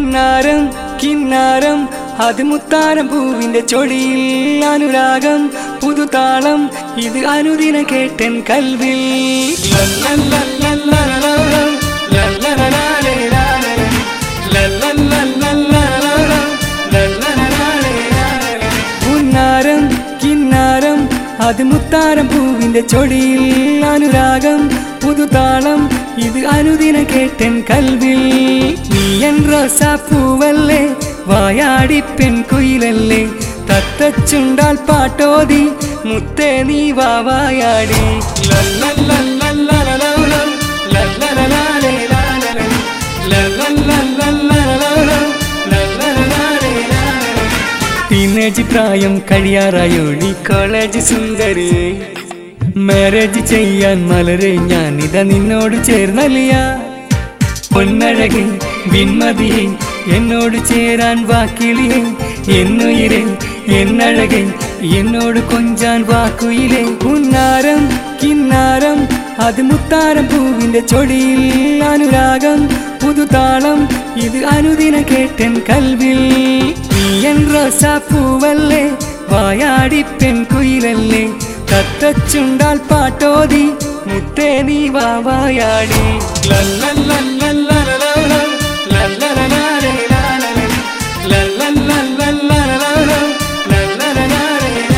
പുന്നാരം കിന്നാരം അത് മുത്താരം പൂവിന്റെ ചൊടിയിൽ അനുരാഗം പുതുതാളം ഇത് അനുദിന കേട്ടൻ കൽവിൽ ലല്ലല്ലല്ലല്ലലല, ലല്ലലലാലേലാലല, ലല്ലല്ലല്ലല്ലലല, ലല്ലലലാലേലാലല. പുന്നാരം കിന്നാരം അത് മുത്താരം പൂവിന്റെ ചൊടിയിൽ അനുരാഗം പുതുതാളം ഇത് അനുദിന കേട്ടൻ കൽവിൽ നീയൻ റോസാപ്പൂവല്ലേ വായാടി പെൺകുയിലല്ലേ തത്തച്ചുണ്ടാൽ പാട്ടോതി മുത്തേ നീ വാവായാടി ലല്ലല്ലല്ലല്ലലല, ലല്ലലലാലേലാലല, ലല്ലല്ലല്ലല്ലലല, ലല്ലലലാലേലാലല. ടീനേജ് പ്രായം കഴിയാറായോടി കോളേജ് സുന്ദരി മാരേജ് ചെയ്യാൻ മലരെ ഞാൻ ഇതാ നിന്നോട് ചേർന്നലിയ പൊന്നഴകെ വിൺമതിയെ എന്നോട് ചേരാൻ വാക്കിളിയെ എന്നുയിരെ എന്നഴകെ എന്നോട് കൊഞ്ചാൻ വാക്കുയിലെ ഉന്നാരം കിന്നാരം അത് മുത്താരം പൂവിന്റെ ചൊടിയിൽ അനുരാഗം പുതുതാളം ഇത് അനുദിന കേട്ടൻ കൽവിൽ നീയൻ റോസാപ്പൂവല്ലേ വായാടി പെൺകുയിലല്ലേ തത്തച്ചുണ്ടാൽ പാട്ടോതി മുത്തേ നീ വാവായാടി ലല്ലല്ലല്ലല്ലലല, ലല്ലലലാലേലാലല, ലല്ലല്ലല്ലല്ലലല, ലല്ലലലാലേലാലല.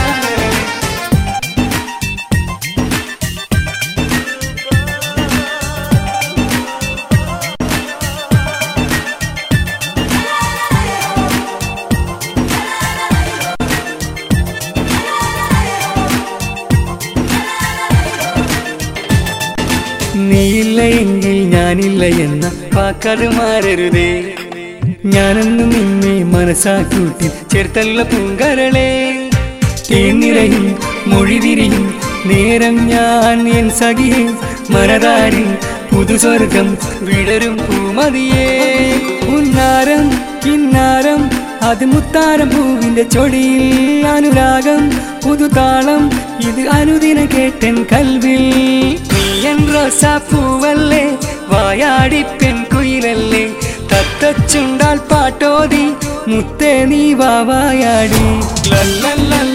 നീയില്ല എങ്കിൽ ഞാനില്ല എന്ന വാക്കത് മാറരുതേ ഞാനെന്നും നിന്നെ മനസ്സാക്കൂട്ടി ചേർത്തല്ല പൂങ്കരളെ തേനിറയും മൊഴിതിരിയും നേരം ഞാൻ എൻ സഖിയെ മരതാരി പുതുസ്വർഗം വിടരും പൂമതിയേ ഉന്നാരം കിന്നാരം അത് മുത്താരം പൂവിന്റെ ചൊടിയിൽ അനുരാഗം പുതുതാളം ഇത് അനുദിന കേട്ടൻ കൽവിൽ നീയൻ റോസാപ്പൂവല്ലേ വായാടി പെൺകുയിലല്ലേ തത്തച്ചുണ്ടാൽ പാട്ടോതി മുത്തേ നീ വാവായാടി ലല്ലല്ലല്ല